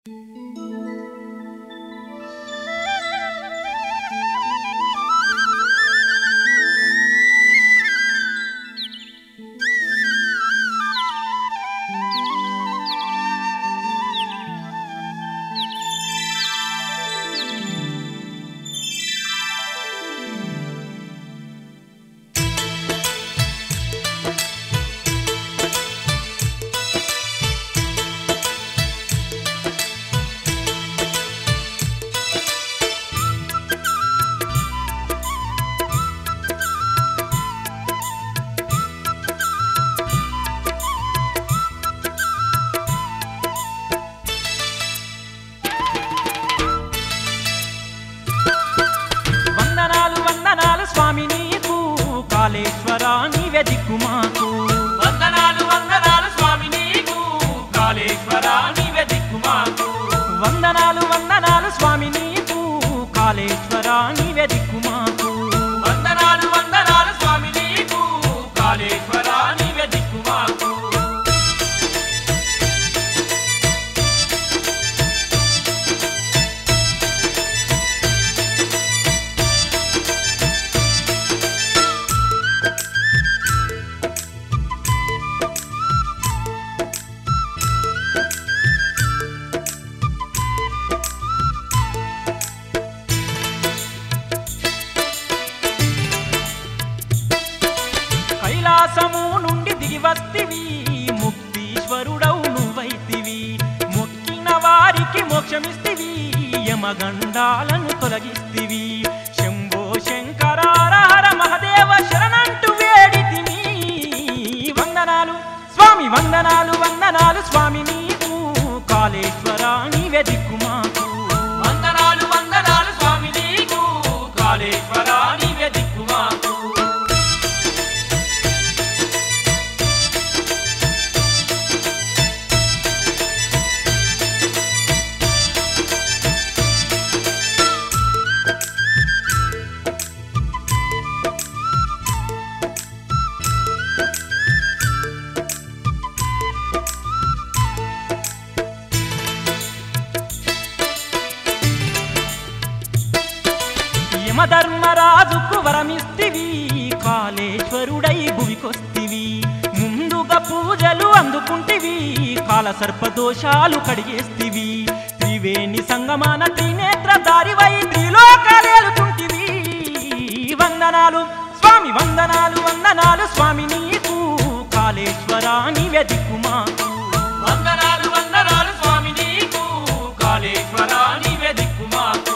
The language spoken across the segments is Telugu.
వందనాలు వందనాలు స్వామి నీకు కాళేశ్వరా నీవే దిక్కు మాకు వందనాలు వందనాలు స్వామి నీకు కాళేశ్వరా నీవే దిక్కు మాకు వందనాలు వందనాలు స్వామి నీకు కాళేశ్వరా నీవే దిక్కు మాకు వందనాలు వందనాలు స్వామి నీకు కాళేశ్వరా నీవే దిక్కు మాకు కైలాసము నుండి దిగి వస్తివి ముక్తీశ్వరుడవు నువ్వైతివి మొక్కిన వారికి మోక్షమిస్తివి యమగండాలను తొలగిస్తివి శంభో శంకరారహర మహదేవ శరణంటూ వేడితిని వందనాలు స్వామి వందనాలు వందనాలు స్వామి నీకు కాళేశ్వరా నీవే దిక్కు మాకు వందనాలు వందనాలు స్వామి నీకు కాళేశ్వరా నీవే దిక్కు మాకు యమధర్మరాజుకు వరమిస్తివి కాళేశ్వరుడై భువికొస్తివి ముందుగా పూజలు అందుకుంటివి కాల సర్పదోషాలు కడిగేస్తివి త్రివేణి సంగమాన త్రినేత్ర దారివై త్రిలోకాలేలుతుంటివి వందనాలు స్వామి వందనాలు వందనాలు స్వామి నీకు కాళేశ్వరా నీవే దిక్కు మాకు వందనాలు వందనాలు స్వామి నీకు కాళేశ్వరా నీవే దిక్కు మాకు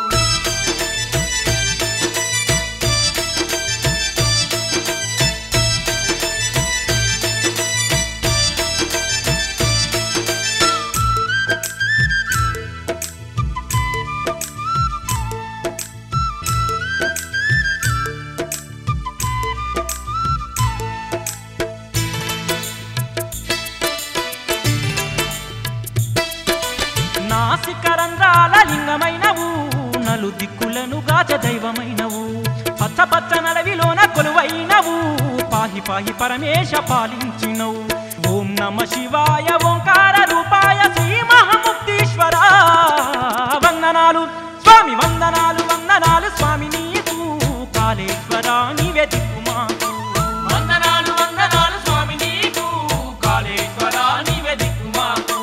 నాసికరంధ్రాల లింగమైనవు నలు దిక్కులను గాచ దైవమైనవు పచ్చ పచ్చ నడవిలోన కొలువైనవు పాహి పాహి పరమేశ పాలించినవు ఓం నమ శివాయ ఓంకార రూపాయ శ్రీ మహాముక్తీశ్వర వందనాలు స్వామి వందనాలు వందనాలు స్వామి నీకు కాళేశ్వరా నీవే దిక్కు మాకు వందనాలు వందనాలు స్వామి నీకు కాళేశ్వరా నీవే దిక్కు మాకు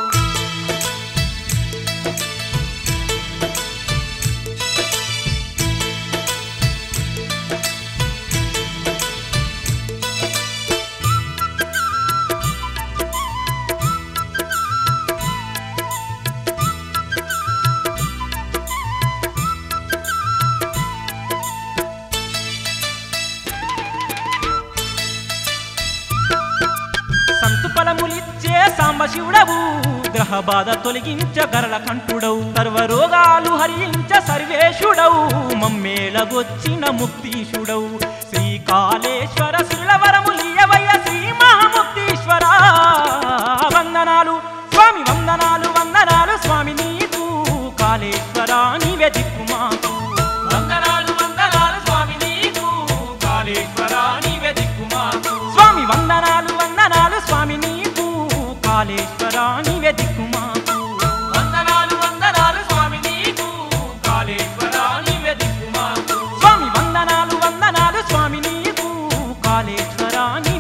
సంతు ఫలములిచ్చే సాంబశివుడవు గ్రహ బాధ తొలగించ గరళ కంఠుడవు సర్వరోగాలు హరించ సర్వేశుడవు మమ్మేళగొచ్చిన ముక్తీశుడవు శ్రీకాళేశ్వర శ్రీలవరములియవయ్య శ్రీ మహాముక్తీశ్వర వందనాలు స్వామి వందనాలు వందనాలు స్వామి నీకు కాళేశ్వర నీవే దిక్కు మాకు వందనాలు వందనాలు స్వామి నీకు కాళేశ్వరా నీవే దిక్కు మాకు స్వామి వందనాలు వందనాలు స్వామి నీకు కాళేశ్వర నీవే దిక్కు మాకు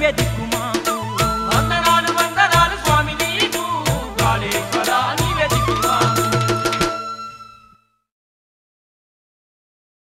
నీవే దిక్కు